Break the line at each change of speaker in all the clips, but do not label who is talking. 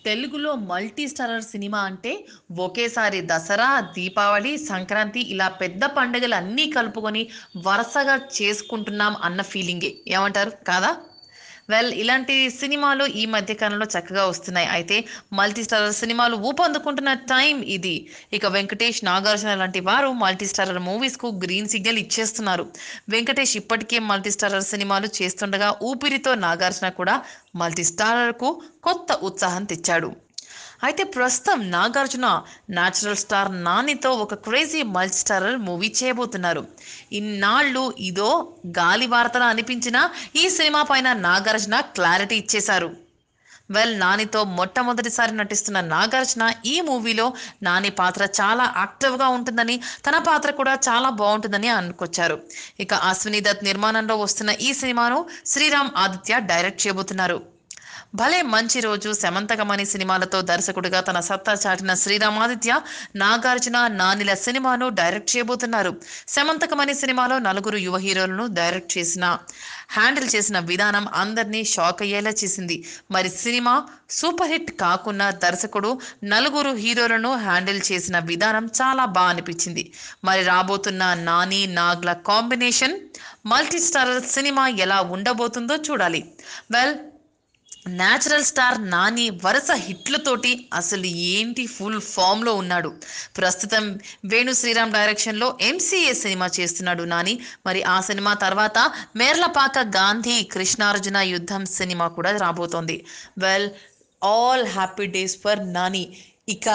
తెలుగులో multi starrer cinema అంటే ఒకేసారి దసరా దీపావళి సంక్రాంతి ఇలా పెద్ద పండుగలు అన్నీ కలుపుకొని వరుసగా చేసుకుంటున్నాం అన్న ఫీలింగే ఏమంటారు కాదా వెల్ ఇలాంటి సినిమాలు ఈ మధ్య కాలంలో చక్కగా వస్తున్నాయి అయితే మల్టీ స్టారర్ సినిమాలు ఊపందుకుంటున్న టైం ఇది ఇక వెంకటేష్ నాగార్జున లాంటి వారు మల్టీ స్టారర్ మూవీస్కు గ్రీన్ సిగ్నల్ ఇచ్చేస్తున్నారు వెంకటేష్ ఇప్పటికే మల్టీ స్టారర్ సినిమాలు చేస్తుండగా ఊపిరితో నాగార్జున కూడా మల్టీ స్టారర్కు కొత్త ఉత్సాహం తెచ్చాడు అయితే ప్రస్తుతం నాగార్జున న్యాచురల్ స్టార్ నానితో ఒక క్రేజీ మల్టీ స్టారర్ మూవీ చేయబోతున్నారు ఇన్నాళ్ళు ఇదో గాలి వార్తలా అనిపించిన ఈ సినిమా పైన నాగార్జున క్లారిటీ ఇచ్చేశారు వెల్ నానితో మొట్టమొదటిసారి నటిస్తున్న నాగార్జున ఈ మూవీలో నాని పాత్ర చాలా యాక్టివ్గా ఉంటుందని తన పాత్ర కూడా చాలా బాగుంటుందని అనుకొచ్చారు ఇక అశ్విని దత్ నిర్మాణంలో వస్తున్న ఈ సినిమాను శ్రీరామ్ ఆదిత్య డైరెక్ట్ చేయబోతున్నారు భలే మంచి రోజు శమంతకమణి సినిమాలతో దర్శకుడిగా తన సత్తా చాటిన శ్రీరామాదిత్య నాగార్జున నానిల సినిమాను డైరెక్ట్ చేయబోతున్నారు శమంతకమణి సినిమాలో నలుగురు యువ హీరోలను డైరెక్ట్ చేసిన హ్యాండిల్ చేసిన విధానం అందరినీ షాక్ అయ్యేలా చేసింది మరి సినిమా సూపర్ హిట్ కాకున్న దర్శకుడు నలుగురు హీరోలను హ్యాండిల్ చేసిన విధానం చాలా బాగా అనిపించింది మరి రాబోతున్న నాని నాగ్ల కాంబినేషన్ మల్టీ స్టారర్ సినిమా ఎలా ఉండబోతుందో చూడాలి వెల్ న్యాచురల్ స్టార్ నాని వరుస హిట్లతోటి అసలు ఏంటి ఫుల్ ఫామ్లో ఉన్నాడు ప్రస్తుతం వేణు శ్రీరామ్ డైరెక్షన్లో ఎంసీఏ సినిమా చేస్తున్నాడు నాని మరి ఆ సినిమా తర్వాత మేర్లపాక గాంధీ కృష్ణార్జున యుద్ధం సినిమా కూడా రాబోతోంది well all happy days for Nani ఇక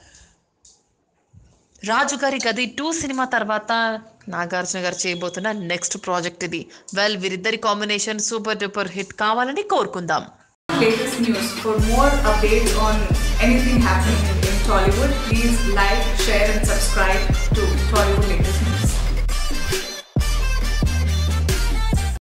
రాజుగారి గది టూ సినిమా తర్వాత నాగార్జున గారు చేయబోతున్న నెక్స్ట్ ప్రాజెక్ట్ ఇది వెల్ వీరిద్దరి కాంబినేషన్ సూపర్ డూపర్ హిట్ కావాలని కోరుకుందాం
latest news. For more updates on anything happening in Tollywood, please like, share, and subscribe